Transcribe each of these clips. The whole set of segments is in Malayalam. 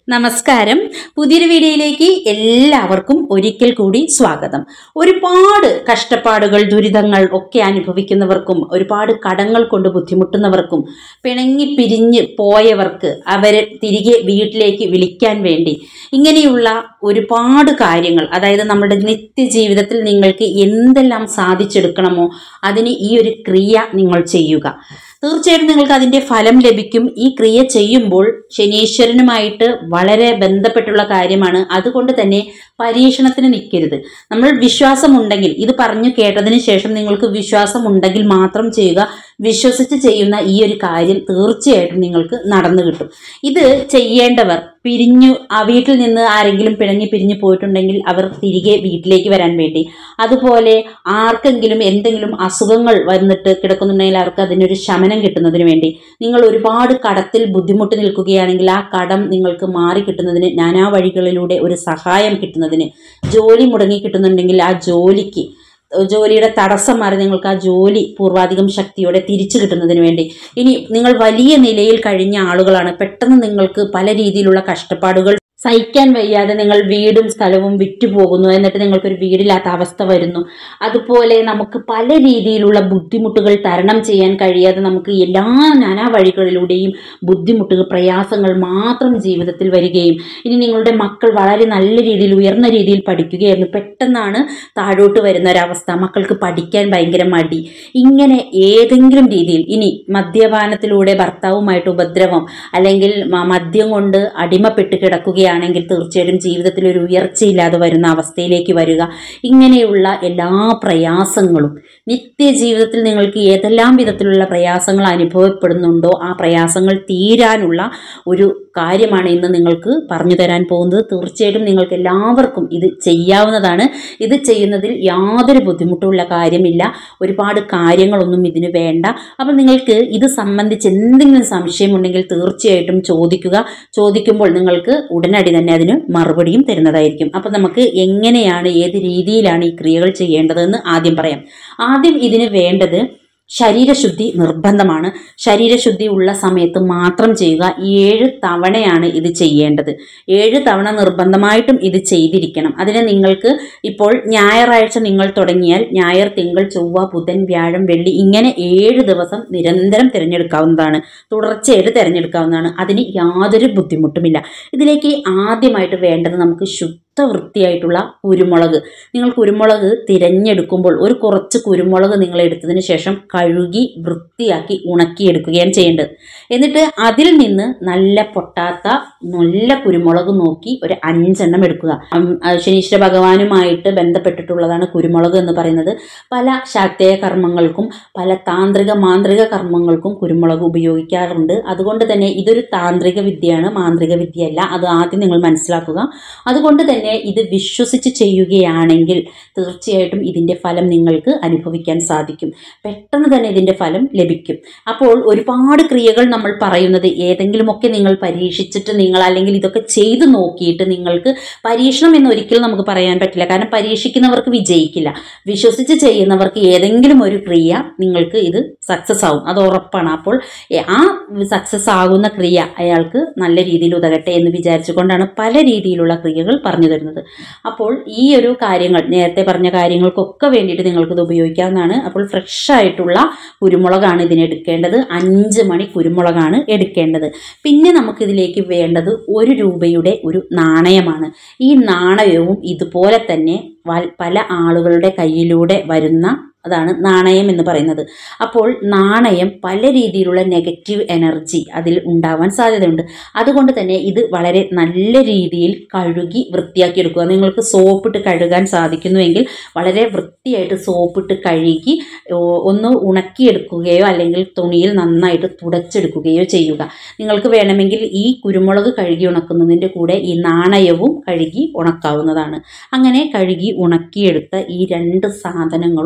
നമസ്കാരം പുതിയൊരു വീഡിയോയിലേക്ക് എല്ലാവർക്കും ഒരിക്കൽ കൂടി സ്വാഗതം ഒരുപാട് കഷ്ടപ്പാടുകൾ ദുരിതങ്ങൾ ഒക്കെ അനുഭവിക്കുന്നവർക്കും ഒരുപാട് കടങ്ങൾ കൊണ്ട് ബുദ്ധിമുട്ടുന്നവർക്കും പിണങ്ങി പിരിഞ്ഞ് പോയവർക്ക് അവരെ തിരികെ വീട്ടിലേക്ക് വിളിക്കാൻ വേണ്ടി ഇങ്ങനെയുള്ള ഒരുപാട് കാര്യങ്ങൾ അതായത് നമ്മുടെ നിത്യജീവിതത്തിൽ നിങ്ങൾക്ക് എന്തെല്ലാം സാധിച്ചെടുക്കണമോ അതിന് ഈ ഒരു ക്രിയ നിങ്ങൾ ചെയ്യുക തീർച്ചയായിട്ടും നിങ്ങൾക്ക് അതിൻ്റെ ഫലം ലഭിക്കും ഈ ക്രിയ ചെയ്യുമ്പോൾ ശനീശ്വരനുമായിട്ട് വളരെ ബന്ധപ്പെട്ടുള്ള കാര്യമാണ് അതുകൊണ്ട് തന്നെ പരീക്ഷണത്തിന് നിൽക്കരുത് നമ്മൾ വിശ്വാസമുണ്ടെങ്കിൽ ഇത് പറഞ്ഞു കേട്ടതിന് ശേഷം നിങ്ങൾക്ക് വിശ്വാസമുണ്ടെങ്കിൽ മാത്രം ചെയ്യുക വിശ്വസിച്ച് ചെയ്യുന്ന ഈ ഒരു കാര്യം തീർച്ചയായിട്ടും നിങ്ങൾക്ക് നടന്നു കിട്ടും ഇത് ചെയ്യേണ്ടവർ പിരിഞ്ഞു ആ വീട്ടിൽ നിന്ന് ആരെങ്കിലും പിണങ്ങി പിരിഞ്ഞു പോയിട്ടുണ്ടെങ്കിൽ അവർ തിരികെ വീട്ടിലേക്ക് വരാൻ വേണ്ടി അതുപോലെ ആർക്കെങ്കിലും എന്തെങ്കിലും അസുഖങ്ങൾ വന്നിട്ട് കിടക്കുന്നുണ്ടെങ്കിൽ അവർക്ക് അതിനൊരു ശമനം കിട്ടുന്നതിന് വേണ്ടി നിങ്ങൾ ഒരുപാട് കടത്തിൽ ബുദ്ധിമുട്ട് നിൽക്കുകയാണെങ്കിൽ ആ കടം നിങ്ങൾക്ക് മാറി കിട്ടുന്നതിന് നാനാ വഴികളിലൂടെ ഒരു സഹായം കിട്ടുന്നതിന് ജോലി മുടങ്ങി കിട്ടുന്നുണ്ടെങ്കിൽ ആ ജോലിക്ക് ജോലിയുടെ തടസ്സം മാറി നിങ്ങൾക്ക് ആ ജോലി പൂർവാധികം ശക്തിയോടെ തിരിച്ചു കിട്ടുന്നതിന് വേണ്ടി ഇനി നിങ്ങൾ വലിയ നിലയിൽ കഴിഞ്ഞ ആളുകളാണ് പെട്ടെന്ന് നിങ്ങൾക്ക് പല രീതിയിലുള്ള കഷ്ടപ്പാടുകൾ സഹിക്കാൻ വയ്യാതെ നിങ്ങൾ വീടും സ്ഥലവും വിറ്റുപോകുന്നു എന്നിട്ട് നിങ്ങൾക്കൊരു വീടില്ലാത്ത അവസ്ഥ വരുന്നു അതുപോലെ നമുക്ക് പല രീതിയിലുള്ള ബുദ്ധിമുട്ടുകൾ തരണം ചെയ്യാൻ കഴിയാതെ നമുക്ക് എല്ലാ നാനാ വഴികളിലൂടെയും ബുദ്ധിമുട്ടുകൾ പ്രയാസങ്ങൾ മാത്രം ജീവിതത്തിൽ വരികയും ഇനി നിങ്ങളുടെ മക്കൾ വളരെ നല്ല രീതിയിൽ ഉയർന്ന രീതിയിൽ പഠിക്കുകയായിരുന്നു പെട്ടെന്നാണ് താഴോട്ട് വരുന്ന ഒരവസ്ഥ മക്കൾക്ക് പഠിക്കാൻ ഭയങ്കര മടി ഇങ്ങനെ ഏതെങ്കിലും രീതിയിൽ ഇനി മദ്യപാനത്തിലൂടെ ഭർത്താവുമായിട്ട് ഉപദ്രവം അല്ലെങ്കിൽ മ- മദ്യം കൊണ്ട് അടിമപ്പെട്ട് കിടക്കുകയാണെങ്കിൽ തീർച്ചയായിട്ടും ജീവിതത്തിൽ ഒരു ഉയർച്ചയില്ലാതെ വരുന്ന അവസ്ഥയിലേക്ക് വരിക ഇങ്ങനെയുള്ള എല്ലാ പ്രയാസങ്ങളും നിത്യജീവിതത്തിൽ നിങ്ങൾക്ക് ഏതെല്ലാം വിധത്തിലുള്ള പ്രയാസങ്ങൾ അനുഭവപ്പെടുന്നുണ്ടോ ആ പ്രയാസങ്ങൾ തീരാനുള്ള ഒരു കാര്യമാണ് ഇന്ന് നിങ്ങൾക്ക് പറഞ്ഞു തരാൻ പോകുന്നത് തീർച്ചയായിട്ടും നിങ്ങൾക്ക് എല്ലാവർക്കും ഇത് ചെയ്യാവുന്നതാണ് ഇത് ചെയ്യുന്നതിൽ യാതൊരു ബുദ്ധിമുട്ടുള്ള കാര്യമില്ല ഒരുപാട് കാര്യങ്ങളൊന്നും ഇതിന് വേണ്ട അപ്പം നിങ്ങൾക്ക് ഇത് സംബന്ധിച്ച് എന്തെങ്കിലും സംശയമുണ്ടെങ്കിൽ തീർച്ചയായിട്ടും ചോദിക്കുക ചോദിക്കുമ്പോൾ നിങ്ങൾക്ക് ഉടനടി തന്നെ അതിന് മറുപടിയും തരുന്നതായിരിക്കും അപ്പം നമുക്ക് എങ്ങനെയാണ് ഏത് രീതിയിലാണ് ഈ ക്രിയകൾ ചെയ്യേണ്ടതെന്ന് ആദ്യം പറയാം ആദ്യം ഇതിന് വേണ്ടത് ശരീരശുദ്ധി നിർബന്ധമാണ് ശരീരശുദ്ധി ഉള്ള സമയത്ത് മാത്രം ചെയ്യുക ഏഴ് തവണയാണ് ഇത് ചെയ്യേണ്ടത് ഏഴ് തവണ നിർബന്ധമായിട്ടും ഇത് ചെയ്തിരിക്കണം അതിന് നിങ്ങൾക്ക് ഇപ്പോൾ ഞായറാഴ്ച നിങ്ങൾ തുടങ്ങിയാൽ ഞായർ തിങ്കൾ ചൊവ്വ ബുധൻ വ്യാഴം വെള്ളി ഇങ്ങനെ ഏഴ് ദിവസം നിരന്തരം തിരഞ്ഞെടുക്കാവുന്നതാണ് തുടർച്ചയായിട്ട് തിരഞ്ഞെടുക്കാവുന്നതാണ് അതിന് യാതൊരു ബുദ്ധിമുട്ടുമില്ല ഇതിലേക്ക് ആദ്യമായിട്ട് വേണ്ടത് നമുക്ക് ശുദ്ധ വൃത്തിയായിട്ടുള്ള കുരുമുളക് നിങ്ങൾ കുരുമുളക് തിരഞ്ഞെടുക്കുമ്പോൾ ഒരു കുറച്ച് കുരുമുളക് നിങ്ങൾ എടുത്തതിന് ശേഷം കഴുകി വൃത്തിയാക്കി ഉണക്കിയെടുക്കുകയാണ് ചെയ്യേണ്ടത് എന്നിട്ട് അതിൽ നിന്ന് നല്ല പൊട്ടാത്ത നല്ല കുരുമുളക് നോക്കി ഒരു അഞ്ചെണ്ണം എടുക്കുക ഉം, ആ ശനീശ്വര ഭഗവാനുമായിട്ട് ബന്ധപ്പെട്ടിട്ടുള്ളതാണ് കുരുമുളക് എന്ന് പറയുന്നത് പല ശാക്തേയ കർമ്മങ്ങൾക്കും പല താന്ത്രിക മാന്ത്രിക കർമ്മങ്ങൾക്കും കുരുമുളക് ഉപയോഗിക്കാറുണ്ട് അതുകൊണ്ട് തന്നെ ഇതൊരു താന്ത്രിക വിദ്യയാണ് മാന്ത്രിക വിദ്യയല്ല അത് ആദ്യം നിങ്ങൾ മനസ്സിലാക്കുക അതുകൊണ്ട് തന്നെ ഇത് വിശ്വസിച്ച് ചെയ്യുകയാണെങ്കിൽ തീർച്ചയായിട്ടും ഇതിൻ്റെ ഫലം നിങ്ങൾക്ക് അനുഭവിക്കാൻ സാധിക്കും പെട്ടെന്ന് തന്നെ ഇതിൻ്റെ ഫലം ലഭിക്കും അപ്പോൾ ഒരുപാട് ക്രിയകൾ നമ്മൾ പറയുന്നത് ഏതെങ്കിലുമൊക്കെ നിങ്ങൾ പരീക്ഷിച്ചിട്ട് നിങ്ങൾ അല്ലെങ്കിൽ ഇതൊക്കെ ചെയ്തു നോക്കിയിട്ട് നിങ്ങൾക്ക് പരീക്ഷണം എന്ന് ഒരിക്കലും നമുക്ക് പറയാൻ പറ്റില്ല കാരണം പരീക്ഷിക്കുന്നവർക്ക് വിജയിക്കില്ല വിശ്വസിച്ച് ചെയ്യുന്നവർക്ക് ഏതെങ്കിലും ഒരു ക്രിയ നിങ്ങൾക്ക് ഇത് സക്സസ് ആവും അത് ഉറപ്പാണ് അപ്പോൾ എ- ആ സക്സസ് ആകുന്ന ക്രിയ അയാൾക്ക് നല്ല രീതിയിൽ ഉതകട്ടെ എന്ന് വിചാരിച്ചുകൊണ്ടാണ് പല രീതിയിലുള്ള ക്രിയകൾ പറഞ്ഞു തരുന്നത് അപ്പോൾ ഈ ഒരു കാര്യങ്ങൾ നേരത്തെ പറഞ്ഞ കാര്യങ്ങൾക്കൊക്കെ വേണ്ടിയിട്ട് നിങ്ങൾക്കിത് ഉപയോഗിക്കാവുന്നതാണ് അപ്പോൾ ഫ്രഷ് ആയിട്ടുള്ള കുരുമുളകാണ് ഇതിന് എടുക്കേണ്ടത് അഞ്ച് മണി കുരുമുളകാണ് എടുക്കേണ്ടത് പിന്നെ നമുക്കിതിലേക്ക് വേണ്ടത് ഒരു രൂപയുടെ ഒരു നാണയമാണ് ഈ നാണയവും ഇതുപോലെ തന്നെ വൽ- പല ആളുകളുടെ കയ്യിലൂടെ വരുന്ന അതാണ് നാണയം എന്ന് പറയുന്നത് അപ്പോൾ നാണയം പല രീതിയിലുള്ള നെഗറ്റീവ് എനർജി അതിൽ ഉണ്ടാവാൻ സാധ്യതയുണ്ട് അതുകൊണ്ട് തന്നെ ഇത് വളരെ നല്ല രീതിയിൽ കഴുകി വൃത്തിയാക്കിയെടുക്കുക നിങ്ങൾക്ക് സോപ്പിട്ട് കഴുകാൻ സാധിക്കുന്നുവെങ്കിൽ വളരെ വൃത്തിയായിട്ട് സോപ്പിട്ട് കഴുകി ഓ, ഒന്ന് ഉണക്കിയെടുക്കുകയോ അല്ലെങ്കിൽ തുണിയിൽ നന്നായിട്ട് തുടച്ചെടുക്കുകയോ ചെയ്യുക നിങ്ങൾക്ക് വേണമെങ്കിൽ ഈ കുരുമുളക് കഴുകി ഉണക്കുന്നതിൻ്റെ കൂടെ ഈ നാണയവും കഴുകി ഉണക്കാവുന്നതാണ് അങ്ങനെ കഴുകി ഉണക്കിയെടുത്ത ഈ രണ്ട് സാധനങ്ങളും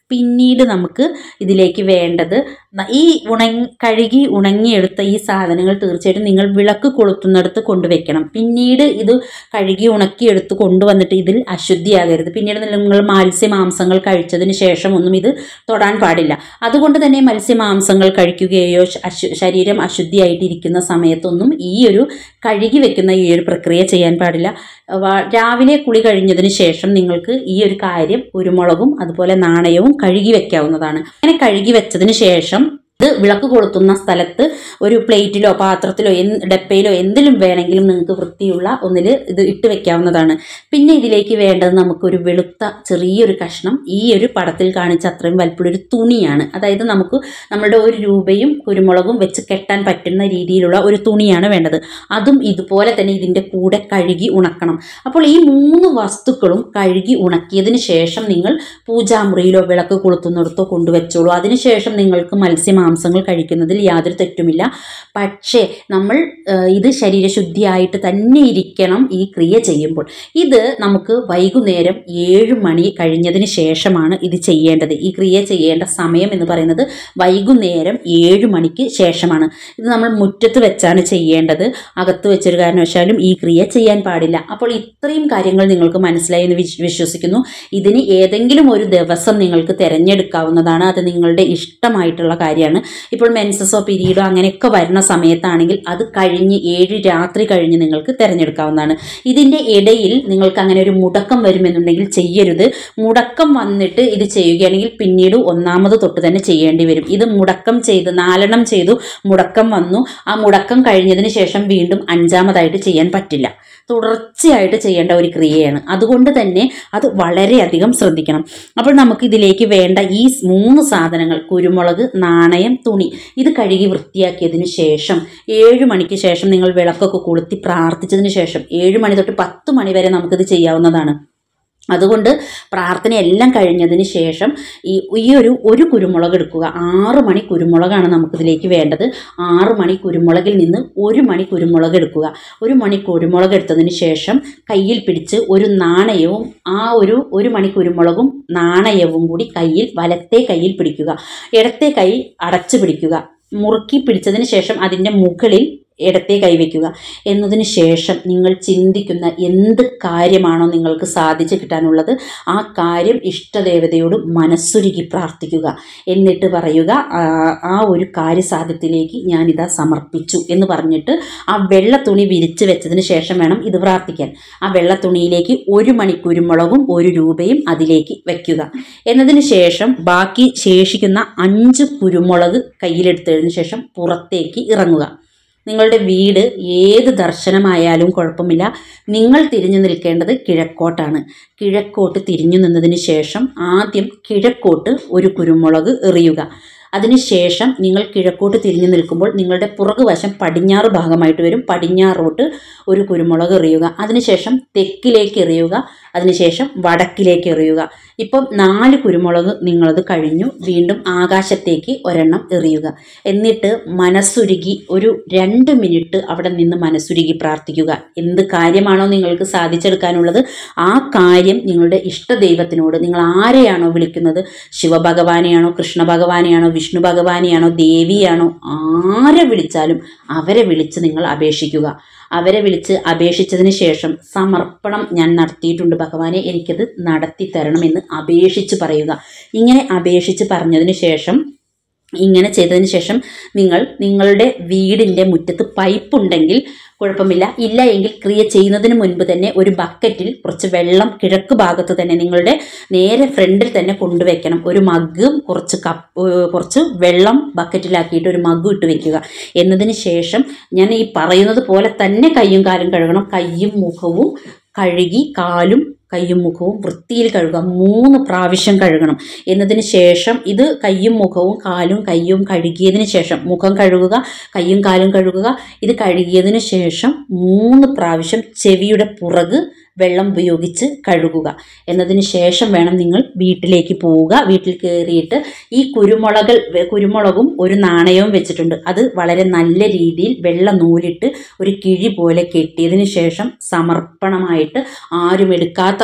പിന്നീട് നമുക്ക് ഇതിലേക്ക് വേണ്ടത് ന- ഈ ഉണങ്ങി കഴുകി ഉണങ്ങിയെടുത്ത ഈ സാധനങ്ങൾ തീർച്ചയായിട്ടും നിങ്ങൾ വിളക്ക് കൊളുത്തുന്നിടത്ത് കൊണ്ടുവയ്ക്കണം പിന്നീട് ഇത് കഴുകി ഉണക്കിയെടുത്ത് കൊണ്ടുവന്നിട്ട് ഇതിൽ അശുദ്ധിയാകരുത് പിന്നീട് നിങ്ങൾ മത്സ്യ മാംസങ്ങൾ കഴിച്ചതിന് ശേഷം ഒന്നും ഇത് തൊടാൻ പാടില്ല അതുകൊണ്ട് തന്നെ മത്സ്യ മാംസങ്ങൾ കഴിക്കുകയോ ശ- അശു ശരീരം അശുദ്ധിയായിട്ടിരിക്കുന്ന സമയത്തൊന്നും ഈ ഒരു കഴുകി വെക്കുന്ന ഈ ഒരു പ്രക്രിയ ചെയ്യാൻ പാടില്ല വ- രാവിലെ കുളി കഴിഞ്ഞതിന് ശേഷം നിങ്ങൾക്ക് ഈ ഒരു കാര്യം കുരുമുളകും അതുപോലെ നാണയവും കഴുകി വെക്കാവുന്നതാണ് അങ്ങനെ കഴുകി വെച്ചതിന് ശേഷം ഇത് വിളക്ക് കൊളുത്തുന്ന സ്ഥലത്ത് ഒരു പ്ലേറ്റിലോ പാത്രത്തിലോ എന്ത് ഡപ്പയിലോ എന്തിലും വേണമെങ്കിലും നിങ്ങൾക്ക് വൃത്തിയുള്ള ഒന്നിൽ ഇത് ഇട്ട് വെക്കാവുന്നതാണ് പിന്നെ ഇതിലേക്ക് വേണ്ടത് നമുക്കൊരു വെളുത്ത ചെറിയൊരു കഷ്ണം ഈ ഒരു പടത്തിൽ കാണിച്ച അത്രയും വലിപ്പമുള്ള ഒരു തുണിയാണ് അതായത് നമുക്ക് നമ്മുടെ ഒരു രൂപയും കുരുമുളകും വെച്ച് കെട്ടാൻ പറ്റുന്ന രീതിയിലുള്ള ഒരു തുണിയാണ് വേണ്ടത് അതും ഇതുപോലെ തന്നെ ഇതിൻ്റെ കൂടെ കഴുകി ഉണക്കണം അപ്പോൾ ഈ മൂന്ന് വസ്തുക്കളും കഴുകി ഉണക്കിയതിന് ശേഷം നിങ്ങൾ പൂജാമുറിയിലോ വിളക്ക് കൊളുത്തുന്നിടത്തോ കൊണ്ടുവച്ചോളൂ അതിനുശേഷം നിങ്ങൾക്ക് മത്സ്യമാംസങ്ങൾ കഴിക്കുന്നതിൽ യാതൊരു തെറ്റുമില്ല പക്ഷേ നമ്മൾ ആ, ഇത് ശരീരശുദ്ധിയായിട്ട് തന്നെ ഇരിക്കണം ഈ ക്രിയ ചെയ്യുമ്പോൾ ഇത് നമുക്ക് വൈകുന്നേരം ഏഴ് മണി കഴിഞ്ഞതിന് ശേഷമാണ് ഇത് ചെയ്യേണ്ടത് ഈ ക്രിയ ചെയ്യേണ്ട സമയം എന്ന് പറയുന്നത് വൈകുന്നേരം ഏഴ് മണിക്ക് ശേഷമാണ് ഇത് നമ്മൾ മുറ്റത്ത് വെച്ചാണ് ചെയ്യേണ്ടത് അകത്ത് വെച്ചൊരു കാരണവശാലും ഈ ക്രിയ ചെയ്യാൻ പാടില്ല അപ്പോൾ ഇത്രയും കാര്യങ്ങൾ നിങ്ങൾക്ക് മനസ്സിലായി എന്ന് വിശ്വ- വിശ്വസിക്കുന്നു ഇതിന് ഏതെങ്കിലും ഒരു ദിവസം നിങ്ങൾക്ക് തിരഞ്ഞെടുക്കാവുന്നതാണ് അത് നിങ്ങളുടെ ഇഷ്ടമായിട്ടുള്ള കാര്യമാണ് ഇപ്പോൾ മെൻസസോ പീരീഡോ അങ്ങനെയൊക്കെ വരുന്ന സമയത്താണെങ്കിൽ അത് കഴിഞ്ഞ് ഏഴ് രാത്രി കഴിഞ്ഞ് നിങ്ങൾക്ക് തിരഞ്ഞെടുക്കാവുന്നതാണ് ഇതിൻ്റെ ഇടയിൽ നിങ്ങൾക്ക് അങ്ങനെ ഒരു മുടക്കം വരുമെന്നുണ്ടെങ്കിൽ ചെയ്യരുത് മുടക്കം വന്നിട്ട് ഇത് ചെയ്യുകയാണെങ്കിൽ പിന്നീട് ഒന്നാമത് തൊട്ട് തന്നെ ചെയ്യേണ്ടി വരും ഇത് മുടക്കം ചെയ്ത് നാലെണ്ണം ചെയ്തു മുടക്കം വന്നു ആ മുടക്കം കഴിഞ്ഞതിന് ശേഷം വീണ്ടും അഞ്ചാമതായിട്ട് ചെയ്യാൻ പറ്റില്ല തുടർച്ചയായിട്ട് ചെയ്യേണ്ട ഒരു ക്രിയയാണ് അതുകൊണ്ട് തന്നെ അത് വളരെയധികം ശ്രദ്ധിക്കണം അപ്പോൾ നമുക്ക് ഇതിലേക്ക് വേണ്ട ഈ സ് മൂന്ന് സാധനങ്ങൾ കുരുമുളക് നാണയം തുണി ഇത് കഴുകി വൃത്തിയാക്കിയതിന് ശേഷം ഏഴ് മണിക്ക് ശേഷം നിങ്ങൾ വിളക്കൊക്കെ കൊളുത്തി പ്രാർത്ഥിച്ചതിന് ശേഷം ഏഴ് മണി തൊട്ട് പത്ത് മണി വരെ നമുക്കിത് ചെയ്യാവുന്നതാണ് അതുകൊണ്ട് പ്രാർത്ഥനയെല്ലാം കഴിഞ്ഞതിന് ശേഷം ഈ ഈ ഒരു ഒരു കുരുമുളക് എടുക്കുക ആറ് മണി കുരുമുളകാണ് നമുക്കിതിലേക്ക് വേണ്ടത് ആറ് മണി കുരുമുളകിൽ നിന്ന് ഒരു മണി കുരുമുളക് എടുക്കുക ഒരു മണി കുരുമുളക് എടുത്തതിന് ശേഷം കയ്യിൽ പിടിച്ച് ഒരു നാണയവും ആ ഒരു ഒരു മണി കുരുമുളകും നാണയവും കൂടി കയ്യിൽ വലത്തെ കയ്യിൽ പിടിക്കുക ഇടത്തെ കൈ അടച്ചു പിടിക്കുക മുറുക്കി പിടിച്ചതിന് ശേഷം അതിൻ്റെ മുകളിൽ ഇടത്തെ കൈവയ്ക്കുക എന്നതിന് ശേഷം നിങ്ങൾ ചിന്തിക്കുന്ന എന്ത് കാര്യമാണോ നിങ്ങൾക്ക് സാധിച്ചു കിട്ടാനുള്ളത് ആ കാര്യം ഇഷ്ടദേവതയോട് മനസ്സുരുകി പ്രാർത്ഥിക്കുക എന്നിട്ട് പറയുക "ആ, ആ ഒരു കാര്യസാധ്യത്തിലേക്ക് ഞാനിതാ സമർപ്പിച്ചു എന്ന് പറഞ്ഞിട്ട് ആ വെള്ള തുണി വിരിച്ച് വെച്ചതിന് ശേഷം വേണം ഇത് പ്രാർത്ഥിക്കാൻ ആ വെള്ള തുണിയിലേക്ക് ഒരു മണി കുരുമുളകും ഒരു രൂപയും അതിലേക്ക് വയ്ക്കുക എന്നതിന് ശേഷം ബാക്കി ശേഷിക്കുന്ന അഞ്ച് കുരുമുളക് കയ്യിലെടുത്തതിന് ശേഷം പുറത്തേക്ക് ഇറങ്ങുക നിങ്ങളുടെ വീട് ഏത് ദർശനമായാലും കുഴപ്പമില്ല നിങ്ങൾ തിരിഞ്ഞു നിൽക്കേണ്ടത് കിഴക്കോട്ടാണ് കിഴക്കോട്ട് തിരിഞ്ഞു നിന്നതിന് ശേഷം ആദ്യം കിഴക്കോട്ട് ഒരു കുരുമുളക് എറിയുക അതിനുശേഷം നിങ്ങൾ കിഴക്കോട്ട് തിരിഞ്ഞു നിൽക്കുമ്പോൾ നിങ്ങളുടെ പുറകുവശം പടിഞ്ഞാറ് ഭാഗമായിട്ട് വരും പടിഞ്ഞാറോട്ട് ഒരു കുരുമുളക് എറിയുക അതിനുശേഷം തെക്കിലേക്ക് എറിയുക അതിനുശേഷം വടക്കിലേക്ക് എറിയുക ഇപ്പം നാല് കുരുമുളക് നിങ്ങളത് കഴിഞ്ഞു വീണ്ടും ആകാശത്തേക്ക് ഒരെണ്ണം എറിയുക എന്നിട്ട് മനസ്സുരുകി ഒരു രണ്ട് മിനിറ്റ് അവിടെ നിന്ന് മനസ്സുരുകി പ്രാർത്ഥിക്കുക എന്ത് കാര്യമാണോ നിങ്ങൾക്ക് സാധിച്ചെടുക്കാനുള്ളത് ആ കാര്യം നിങ്ങളുടെ ഇഷ്ടദൈവത്തിനോട് നിങ്ങൾ ആരെയാണോ വിളിക്കുന്നത് ശിവഭഗവാനെയാണോ കൃഷ്ണ ഭഗവാനെയാണോ വിഷ്ണു ഭഗവാനെയാണോ ദേവിയാണോ ആരെ വിളിച്ചാലും അവരെ വിളിച്ച് നിങ്ങൾ അപേക്ഷിക്കുക അവരെ വിളിച്ച് അപേക്ഷിച്ചതിന് ശേഷം സമർപ്പണം ഞാൻ നടത്തിയിട്ടുണ്ട് ഭഗവാനെ എനിക്കത് നടത്തി തരണമെന്ന് അപേക്ഷിച്ച് പറയുക ഇങ്ങനെ അപേക്ഷിച്ച് പറഞ്ഞതിന് ശേഷം ഇങ്ങനെ ചെയ്തതിന് ശേഷം നിങ്ങൾ നിങ്ങളുടെ വീടിൻ്റെ മുറ്റത്ത് പൈപ്പ് ഉണ്ടെങ്കിൽ കുഴപ്പമില്ല ഇല്ല എങ്കിൽ ക്രിയ ചെയ്യുന്നതിന് മുൻപ് തന്നെ ഒരു ബക്കറ്റിൽ കുറച്ച് വെള്ളം കിഴക്ക് ഭാഗത്ത് തന്നെ നിങ്ങളുടെ നേരെ ഫ്രണ്ടിൽ തന്നെ കൊണ്ടുവയ്ക്കണം ഒരു മഗ്ഗും കുറച്ച് കപ്പ് കുറച്ച് വെള്ളം ബക്കറ്റിലാക്കിയിട്ട് ഒരു മഗ്ഗും ഇട്ട് വെക്കുക എന്നതിന് ശേഷം ഞാൻ ഈ പറയുന്നത് പോലെ തന്നെ കയ്യും കാലും കഴുകണം കയ്യും മുഖവും കഴുകി കാലും കയ്യും മുഖവും വൃത്തിയിൽ കഴുകുക മൂന്ന് പ്രാവശ്യം കഴുകണം എന്നതിന് ശേഷം ഇത് കയ്യും മുഖവും കാലും കയ്യും കഴുകിയതിന് ശേഷം മുഖം കഴുകുക കയ്യും കാലും കഴുകുക ഇത് കഴുകിയതിന് ശേഷം മൂന്ന് പ്രാവശ്യം ചെവിയുടെ പുറക് വെള്ളം ഉപയോഗിച്ച് കഴുകുക എന്നതിന് ശേഷം വേണം നിങ്ങൾ വീട്ടിലേക്ക് പോവുക വീട്ടിൽ കയറിയിട്ട് ഈ കുരുമുളകൾ കുരുമുളകും ഒരു നാണയവും വെച്ചിട്ടുണ്ട് അത് വളരെ നല്ല രീതിയിൽ വെള്ള നൂലിട്ട് ഒരു കിഴി പോലെ കെട്ടിയതിന് ശേഷം സമർപ്പണമായിട്ട് ആരും എടുക്കാത്ത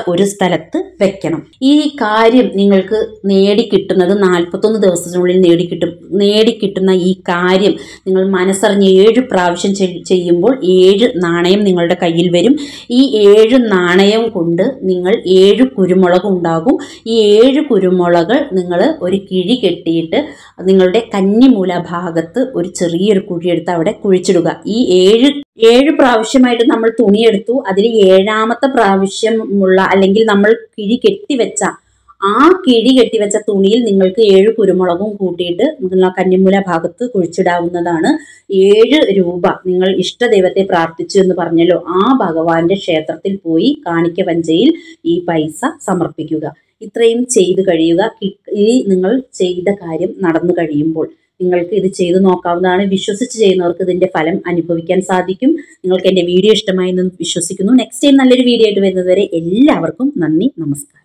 ഒരു സ്ഥലത്ത് വെക്കണം ഈ കാര്യം നിങ്ങൾക്ക് നേടിക്കിട്ടുന്നത് നാൽപ്പത്തൊന്ന് ദിവസത്തിനുള്ളിൽ നേടിക്കിട്ടും നേടിക്കിട്ടുന്ന ഈ കാര്യം നിങ്ങൾ മനസ്സറിഞ്ഞ് ഏഴ് പ്രാവശ്യം ചെയ്- ചെയ്യുമ്പോൾ ഏഴ് നാണയം നിങ്ങളുടെ കയ്യിൽ വരും ഈ ഏഴ് നാണയം കൊണ്ട് നിങ്ങൾ ഏഴ് കുരുമുളക് ഉണ്ടാകും ഈ ഏഴ് കുരുമുളക് നിങ്ങൾ ഒരു കിഴി കെട്ടിയിട്ട് നിങ്ങളുടെ കന്നിമൂല ഭാഗത്ത് ഒരു ചെറിയൊരു കുഴിയെടുത്ത് അവിടെ കുഴിച്ചിടുക ഈ ഏഴ് ഏഴ് പ്രാവശ്യമായിട്ട് നമ്മൾ തുണിയെടുത്തു അതിൽ ഏഴാമത്തെ പ്രാവശ്യമുള്ള അല്ലെങ്കിൽ നമ്മൾ കിഴി കെട്ടിവെച്ച ആ കിഴി കെട്ടിവെച്ച തുണിയിൽ നിങ്ങൾക്ക് ഏഴ് കുരുമുളകും കൂട്ടിയിട്ട് നിങ്ങൾ ആ കന്നിമൂല ഭാഗത്ത് കുഴിച്ചിടാവുന്നതാണ് ഏഴ് രൂപ നിങ്ങൾ ഇഷ്ടദൈവത്തെ പ്രാർത്ഥിച്ചു എന്ന് പറഞ്ഞല്ലോ ആ ഭഗവാന്റെ ക്ഷേത്രത്തിൽ പോയി കാണിക്ക വഞ്ചയിൽ ഈ പൈസ സമർപ്പിക്കുക ഇത്രയും ചെയ്തു കഴിയുക കി- ഈ നിങ്ങൾ ചെയ്ത കാര്യം നടന്നു കഴിയുമ്പോൾ നിങ്ങൾക്ക് ഇത് ചെയ്തു നോക്കാവുന്നതാണ് വിശ്വസിച്ച് ചെയ്യുന്നവർക്ക് ഇതിന്റെ ഫലം അനുഭവിക്കാൻ സാധിക്കും നിങ്ങൾക്ക് എൻ്റെ വീഡിയോ ഇഷ്ടമായി എന്ന് വിശ്വസിക്കുന്നു നെക്സ്റ്റ് ടൈം നല്ലൊരു വീഡിയോ ആയിട്ട് വരുന്നത് വരെ എല്ലാവർക്കും നന്ദി നമസ്കാരം